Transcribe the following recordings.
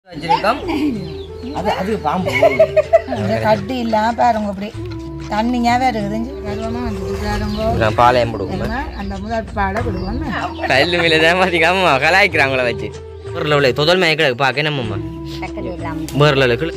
வச்சிருக்கோம் அது அது பாம்பு இந்த கட்டி இல்லாம பாருங்க அப்படி தண்ணியா வருது கருவமா வந்துட்டு பாருங்க நான் பாளையம் போடுவோம் நம்ம அந்த முதல் பாட விடுவோம் கல்லு மேல தான் பாத்தீங்க கலாய்க்கிறாங்கள வச்சு ஒரு லெவலில் தொதல் மயக்கிட பார்க்க நம்மம்மா சக்கரை இல்லாம வேறு லெவலுக்கு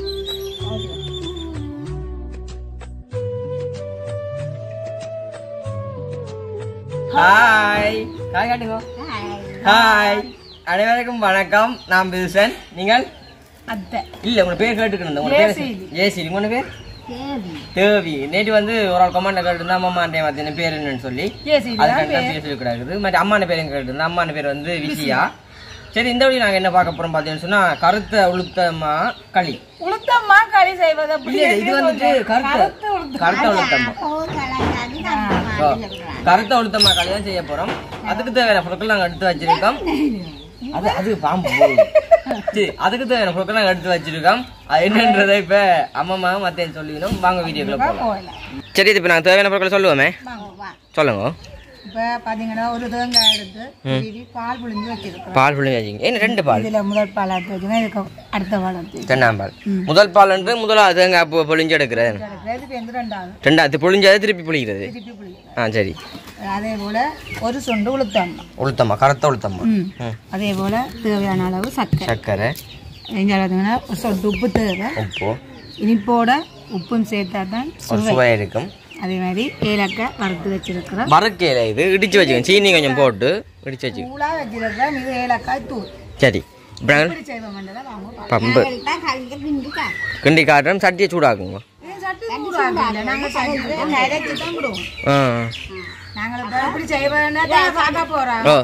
ஹாய் ஹாய் காட்டுங்க ஹாய் அனைவருக்கும் வணக்கம் நான் பிதுசன் நீங்கள் அத்தை இல்ல உங்க பேர் கேட்டுக்கணும் உங்க பேர் ஜெயஸ்ரீ உங்க பேர் தேவி நேற்று வந்து ஒரு ஆள் கமாண்ட கேட்டு அம்மா அண்டே மாத்தின பேர் என்னன்னு சொல்லி ஜெயஸ்ரீ அதுக்காக நான் பேர் சொல்லக்கூடாது மற்ற அம்மான பேரும் கேட்டு அம்மான பேர் வந்து விஜயா சரி இந்த வழி நாங்க என்ன பார்க்க போறோம் பார்த்தீங்கன்னு சொன்னா கருத்த உளுத்தமா களி உளுத்தம்மா களி செய்வது அப்படி இல்ல இது வந்துட்டு கருத்த கருத்த உளுத்தம்மா ஓ, கருத்த உளுத்தம்மா களி தான் செய்ய போறோம் அதுக்கு தேவையான பொருட்கள் நாங்க எடுத்து வச்சிருக்கோம் அது அது பாம்பு சரி அதுக்கு தேவையான பொருட்கள் நாங்க எடுத்து வச்சிருக்கோம் அது என்னன்றதை இப்ப அம்மா மத்தேன்னு சொல்லிக்கணும் வாங்க வீடியோக்குள்ள போகலாம் சரி இது இப்ப நாங்க தேவையான பொருட்களை சொல்லுவோமே சொல்லுங்க இப்ப பாத்தீங்கன்னா ஒரு தேங்காய் எடுத்து திருவி பால் புழிஞ்சு வச்சிருக்கோம் பால் புள்ளி வச்சிங்க என்ன ரெண்டு பால் இதுல முதல் பால் எடுத்து வச்சுன்னா இதுக்கு அடுத்த பால் எடுத்து வச்சு. தென்னாம்பால் முதல் பால் என்று முதலாவது தேங்காய் பூ பொழிஞ்சு எடுக்கிறது இதுக்கு வந்து ரெண்டாவது ரெண்டாவது புழிஞ்சது திருப்பி புளிக்கிறது திருப்பி புளிக்கும் ஆ சரி அதே போல ஒரு சொண்டு உளுத்தம்மா உளுத்தம்மா கருத்த உளுத்தம்மா ம் ம். அதே போல தேவையான அளவு சர்க்கரை சர்க்கரை இங்கே பார்த்தீங்கன்னா ஒரு சொட்டு உப்பு தேவை உப்பு இனிப்போட உப்பும் சேர்த்தா தான் ஒரு சுவை இருக்கும் அதே மாதிரி ஏலக்காய் வறுத்து வச்சிருக்கிறோம் மரக்கையில இது இடிச்சு வச்சுக்கோங்க சீனி கொஞ்சம் போட்டு இடிச்சு வச்சு தூளாக வச்சிருக்கிறோம் இது ஏலக்காய் தூள் சரி இப்போ நாங்கள் இப்படி செய்வோம்ன்றதை வாங்க பம்பு கிண்டி காட்டுறோம் சட்டியை சூடாக்குங்க நாங்கள் சட்டியை கரைச்சி தான் விடுவோம் ஆ நாங்கள் இப்போ இப்படி செய்வோம்னா பார்க்க போகிறோம் ஓ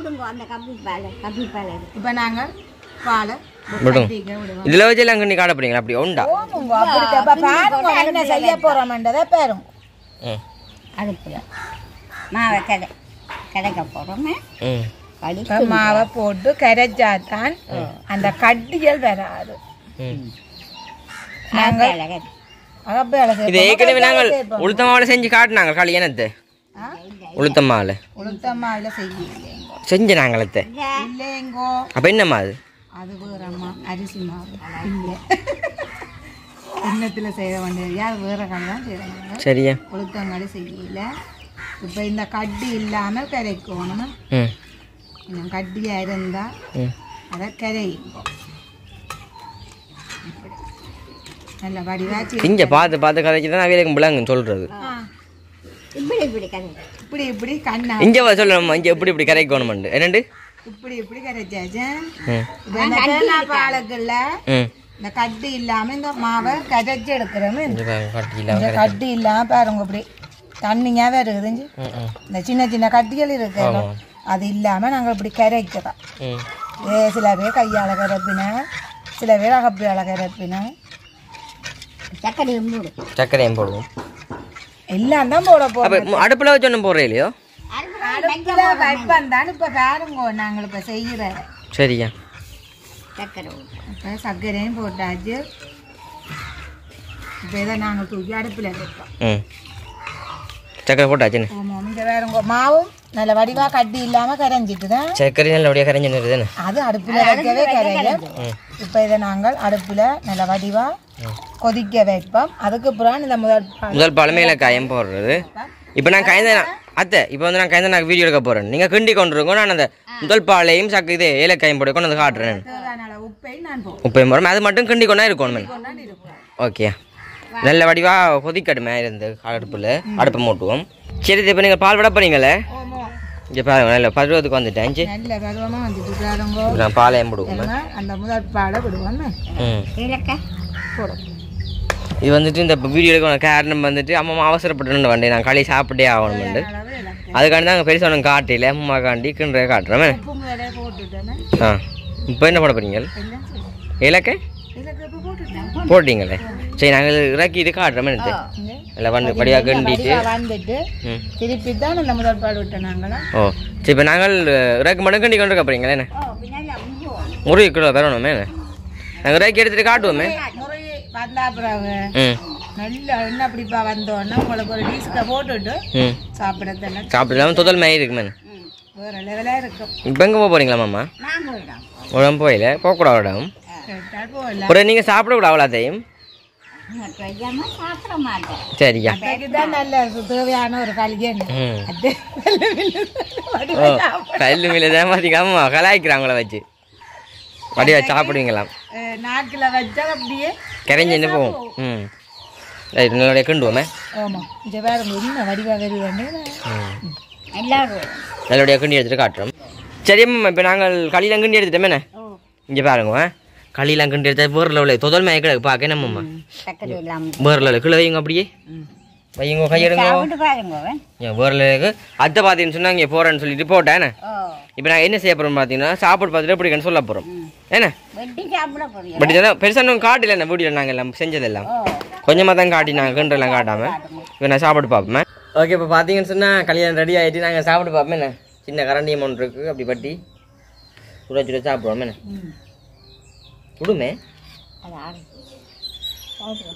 இப்போ நாங்கள் பாலை விடுங்க தீக்க விடுவோம் இதில் வச்சு எல்லாம் கிண்டி காட்ட போறீங்களா அப்படி உண்டா போங்க அப்படி இப்ப பாருங்க என்ன செய்ய போகிறோம்ன்றதை பாருங்க ம் அடுப்பில் மாவை கடை கிடைக்க போகிறோமே ம் கடி இப்ப மாவை போட்டு கரைச்சாதான் அந்த கட்டிகள் வராது ம் நாங்கள் அகப்பேல இது ஏற்கனவே நாங்கள் உளுத்த மாவில் செஞ்சு காட்டினாங்க கல்யாணத்தை உளுத்த மாவில் உளுத்த மாவுல செய்யலைங்கோ செஞ்ச நாங்களத்தை இல்லைங்கோ அப்போ என்னம்மா அது அது வேறம்மா அரிசி மாவு இல்லை எண்ணத்தில் செய்ய வேண்டியது யார் வேற கடை தான் செய்கிறாங்க சரியா உளுத்தங்காடி செய்யல இப்போ இந்த கட்டி இல்லாமல் கரைக்கணும் ம் இன்னும் கட்டியாக இருந்தால் ம் அதை கரையுங்கோ நல்ல வடிவாச்சு இங்கே பார்த்து பார்த்து கதைக்கு தான் அவையிலும் விளங்குன்னு சொல்கிறது இப்படி இப்படி கடை இப்படி இப்படி கண்ணா இங்கே சொல்லணும்மா இங்கே எப்படி இப்படி கரைக்கணுமெண்டு என்னண்டு இப்படி இப்படி கரைச்சாச்சு ம் இப்போ இந்த தேங்காய் பாலுக்குள்ள ம் இந்த கட்டி இல்லாம இந்த மாவை கரைச்சி எடுக்கிறோமே இங்கே பாருங்க, கட்டியில் இந்த கட்டி இல்லாம பாருங்க இப்படி தண்ணியா வருதுஞ்சு ம் ம் இந்த சின்ன சின்ன கட்டிகள் இருக்கு அது இல்லாம நாங்க இப்படி கரைக்கிறோம் ம் ஏ சில பேர் கையால கரைப்பின சில பேர் அகப்பியால கரைப்பின சக்கரையும் மூடு சர்க்கரையும் போடுவோம் எல்லாம் தான் போட அப்போ போறோம் அடுப்பில் வச்சு ஒன்றும் போடுறே இல்லையோ அடுப்புல வைப்பம் தான் இப்ப பாருங்க நாங்கள் இப்ப செய்யற சரியா சக்கரை ஊடு இப்ப சர்க்கரையும் போட்டாச்சு இப்ப இதை நாங்கள் தூக்கி அடுப்புல வைப்போம் ம் சர்க்கரை போட்டாச்சுன்னு ஆமாம் இங்க வேறுங்க மாவும் நல்ல வடிவா கட்டி இல்லாம கரைஞ்சிட்டு தான் சர்க்கரை நல்லபடியாக கரைஞ்சு நிறுதுன்னு அது அடுப்புல வைக்கவே கரையும் இப்போ இதை நாங்கள் அடுப்புல நல்ல வடிவா கொதிக்க வைப்போம் அதுக்கு அப்புறம் இந்த முதல் பால் முதல் பழமையில காயம் போடுறது இப்போ நான் கயந்த அத்தை இப்போ வந்து நான் கயந்த நான் வீடியோ எடுக்க போகிறேன் நீங்கள் கிண்டி கொண்டு இருக்கோம் நான் அந்த முதல் பாலையும் சக்கு இது ஏலக்காயும் போட்டு கொண்டு வந்து காட்டுறேன் தேவையான அளவு உப்பை நான் போடுறேன் உப்பையும் போகிறோம் அது மட்டும் கிண்டி கொண்டா இருக்கணும் ஓகே நல்ல வடிவாக கொதிக்கடுமே இருந்து அடுப்பில் அடுப்பை மூட்டுவோம் சரி இப்போ நீங்கள் பால் விட போறீங்களே ஓமோ இங்கே பாருங்க நல்ல பருவத்துக்கு வந்துட்டேன் சரி நல்ல பருவமா வந்துட்டு பாருங்க நான் பாலையும் போடுவோம் ஏன்னா அந்த முதல் பாலை விடுவோம் ம் ஏலக்காய் போடும் இது வந்துட்டு இந்த வீடியோ எடுக்க காரணம் வந்துட்டு அம்மா அவசரப்பட்டு வந்தேன் நான் களி சாப்பிட்டே ஆகணும்ண்டு அளவு இலக்கு அதுக்காண்டி தான் பெருசாக ஒன்று காட்டில அம்மா காண்டி கிண்டுற காட்டுறேன் உப்பு முதலே போட்டுட்டேன்னு ஆ இப்போ என்ன பண்ண போறீங்க எல்லாம் சரி இலக்கை இதுக்கு இப்போ போட்டுட்டேன் போட்டீங்களே சரி நாங்கள் இறக்கி இது காட்டுறோம் எடுத்து இங்க எல்லாம் வந்து படியாக கிண்டிட்டு வடிவா வந்துட்டு ம் திருப்பி தான் இந்த முதல் பால் விட்டோம் நாங்களா ஓ சரி இப்போ நாங்கள் இறக்கு மட்டும் கிண்டி கொண்டு இருக்க போறீங்களே என்ன ஓ பின்னால அம்பு முருகை கிலோ தரணுமே நாங்கள் இறக்கி எடுத்துட்டு காட்டுவோமே முறை வந்தா பிறகு ம் நல்ல என்ன அப்படிப்பா வந்தோன்னா உங்களுக்கு ஒரு டீஸ்க போட்டுட்டு ம் சாப்பிடத்தெல்லாம் சாப்பிடலாம் முதல் மயில் இருக்குமே வேற லெவலாக இருக்கும் இப்போ எங்கே போக போறீங்களா மாமா நான் போயிடும் உடம்பு போயில போகக்கூடாது உடம்பு கேட்டால் போகல அப்புறம் நீங்கள் சாப்பிடக்கூடாது அவ்வளோத்தையும் கொய்யாம சாப்பிட மாட்டேன் சரியா இதுதான் நல்ல தேவையான ஒரு கல்யாணம் ம் அது ஓ கல்லு மேலே தான் பார்த்தீங்க கலாய்க்கிறாங்கள வச்சு வடிவா சாப்பிடுவீங்களாம் அஹ், நாக்குல வச்சா அப்படியே கரைஞ்சி போவோம் ம் ரைட் நல்லபடியாக கிண்டுவோமே ஆமா இந்த பாருங்க என்ன வடிவா வருதுன்னு ம் எல்லாரும் நல்லபடியாக கிண்டி எடுத்துட்டு காட்டுறோம் சரி அம்மா இப்போ நாங்கள் களியெல்லாம் கிண்டி எடுத்துட்டோமே ஓ இங்கே பாருங்க களியெல்லாம் கிண்டி எடுத்தா வேறு லெவலில் தொதல் மேய கிடக்கு பார்க்க என்னம்மா சக்கரை இல்லாம வேறு லெவலில் கீழே வைங்க அப்படியே வைங்க கையெடுங்க சாப்பிட்டு பாருங்க அவன். ஏன் வேறு லெவலுக்கு அத்தை பார்த்தீங்கன்னு சொன்னா இங்கே போகிறேன்னு சொல்லிட்டு போட்டேன் ஓ இப்போ நான் என்ன செய்ய போகிறோம் பார்த்தீங்கன்னா சாப்பாடு பார்த்துட்டு எப்படின்னு சொல்ல போகிறோம் என்ன வெட்டி சாப்பிட போறீங்க பட் இதெல்லாம் பெருசாக இன்னும் காட்டல என்ன வீடியோவில் நாங்கள் எல்லாம் செஞ்சதெல்லாம் ஓ கொஞ்சமாக தான் காட்டி நாங்கள் கிண்டெல்லாம் காட்டாமல் இப்போ நான் சாப்பிட்டு பார்ப்போம் ஓகே இப்போ பார்த்தீங்கன்னு சொன்னால் கல்யாணம் ரெடி ஆகிட்டு நாங்கள் சாப்பிட்டு பார்ப்போம் என்ன சின்ன கரண்டி அமௌண்ட் இருக்குது அப்படி பட்டி சுட சுட சாப்பிடுவோம் என்ன ம் விடுமே அது ஆடு சாப்பிடுவோம்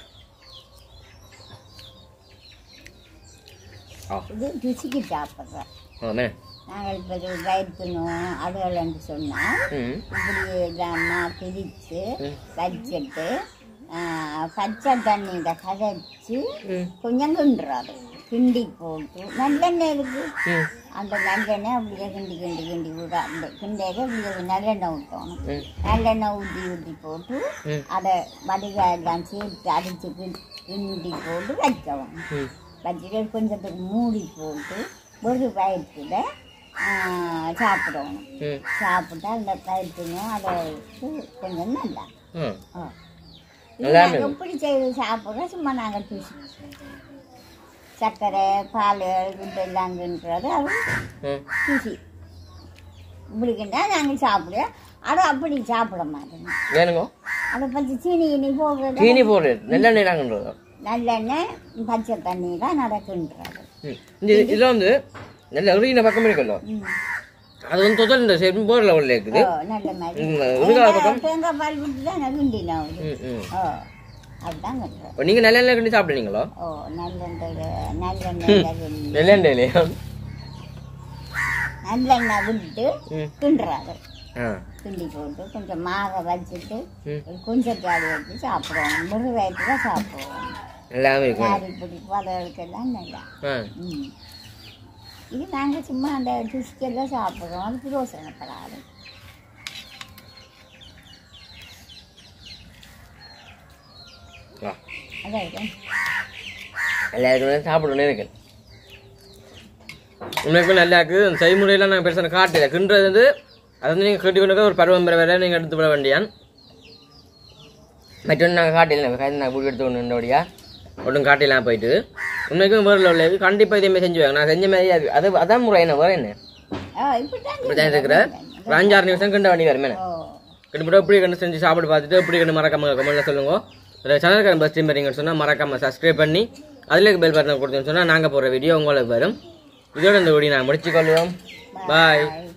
ஆ இது ருசிக்கு சாப்பிட்றோம் ஆமே நாங்கள் இப்போ இது வயிற்றுணும் அதுகள்னு சொன்னால் ம் இப்படி இதெல்லாம் பிரித்து ம். வச்சுட்டு ஆ, பச்சை தண்ணியில் கதைச்சு ம் கொஞ்சம் கிண்டுறாரு கிண்டி போட்டு நல்லெண்ணெய் இருக்கு ம் அந்த நல்லெண்ணெய் அப்படியே கிண்டி கிண்டி கிண்டி விட அந்த கிண்டையில அப்படியே நல்லெண்ணெய் ஊற்றணும் ம் நல்லெண்ணெய் ஊற்றி ஊற்றி போட்டு ம் அதை வடிகாயெல்லாம் சேர்த்து அடித்து கிண்டி போட்டு வைக்கவும் ம் வச்சுட்டு கொஞ்சத்துக்கு மூடி போட்டு ஒரு வயிற்றுல சாப்பிடணும் ம் சாப்பிட்டா அந்த வயிற்றுணும் அதை வச்சு கொஞ்சம் நல்லா ம் ஆ. நல்லா இது நாங்க எப்படி செய்து சாப்பிட்றோம் சும்மா நாங்கள் தூசி சர்க்கரை பால் இதெல்லாங்கன்றது அது ம் தூசி இப்படிக்கிட்டா நாங்கள் சாப்பிடுவோம் அதை அப்படி சாப்பிட மாட்டோம் வேணுங்க அதை பற்றி சீனி இனி போடுறது சீனி போடுறது நல்லெண்ணெய் நாங்கன்றது நல்லெண்ணெய் பச்சை தண்ணி தான் நடக்குன்றது ம் இந்த இதில் வந்து நல்ல உருகின பக்கம் இருக்குல்ல ம். அது வந்து தொதல் இந்த சைடு போகிற லெவலில் இருக்குது ஓ நல்ல மாதிரி ம், உருகாத பக்கம் தேங்காய் தேங்காய் பால் விட்டு தான் நகுண்டினோம் ம் ம் ஓ அதுதான் கட்டுறோம் இப்போ நீங்கள் நல்லெண்ணெய் கண்டி சாப்பிடுவீங்களோ ஓ நல்லெண்ணெய் நல்லெண்ணெய் நல்லெண்ணெயிலையா நல்லெண்ணெய் விட்டு ம் கிண்டுறாரு ஆ கிண்டி போட்டு கொஞ்சம் மாவை வச்சுட்டு ம் கொஞ்சம் காடி வச்சு சாப்பிடுவோம் முழு வயிற்றுல சாப்பிடுவோம் எல்லாமே இருக்கும் காரி பிடிப்பு அதற்கெல்லாம் நல்லா ஆ ம் இது நாங்கள் சும்மா அந்த டிஸ்கெல்லாம் சாப்பிட்றோம் அது பிரோசனப்படாது வா அதான் எல்லாருக்குமே சாப்பிடணும் இருக்கு உண்மைக்குமே நல்லா இருக்குது செய்முறையெல்லாம் நாங்கள் பெருசாக காட்டல கிண்டுறது வந்து அது வந்து நீங்கள் கட்டி கொண்டு ஒரு பருவம் பெற வேலை நீங்கள் எடுத்து விட வேண்டியான் மற்றொன்று நாங்கள் காட்டில நாங்கள் கூட்டி எடுத்து கொண்டு வந்தபடியா ஒன்றும் காட்டிலாம் போயிட்டு உண்மைக்கும் வேறு லெவலில் கண்டிப்பாக இதே மாதிரி செஞ்சுவாங்க நான் செஞ்ச மாதிரி அது அது அதான் முறை என்ன வேறு என்ன ஆ இப்படிதான் இப்படி தான் இருக்கிற ஒரு அஞ்சாறு நிமிஷம் கிண்ட வேண்டி வருமே ஓ கிட்டத்தட்ட எப்படி கண்டு செஞ்சு சாப்பிட்டு பார்த்துட்டு எப்படி கண்டு மறக்காம கமெண்ட்ல சொல்லுங்க ஒரு சேனல்காரன் பஸ் வரீங்கன்னு சொன்னால் மறக்காம சப்ஸ்கிரைப் பண்ணி அதில் பெல் பட்டன் கொடுத்தோன்னு சொன்னால் நாங்கள் போடுற வீடியோ உங்களுக்கு வரும் இதோட இந்த வீடியோ நான் முடிச்சுக்கொள்வோம் பாய் Bye.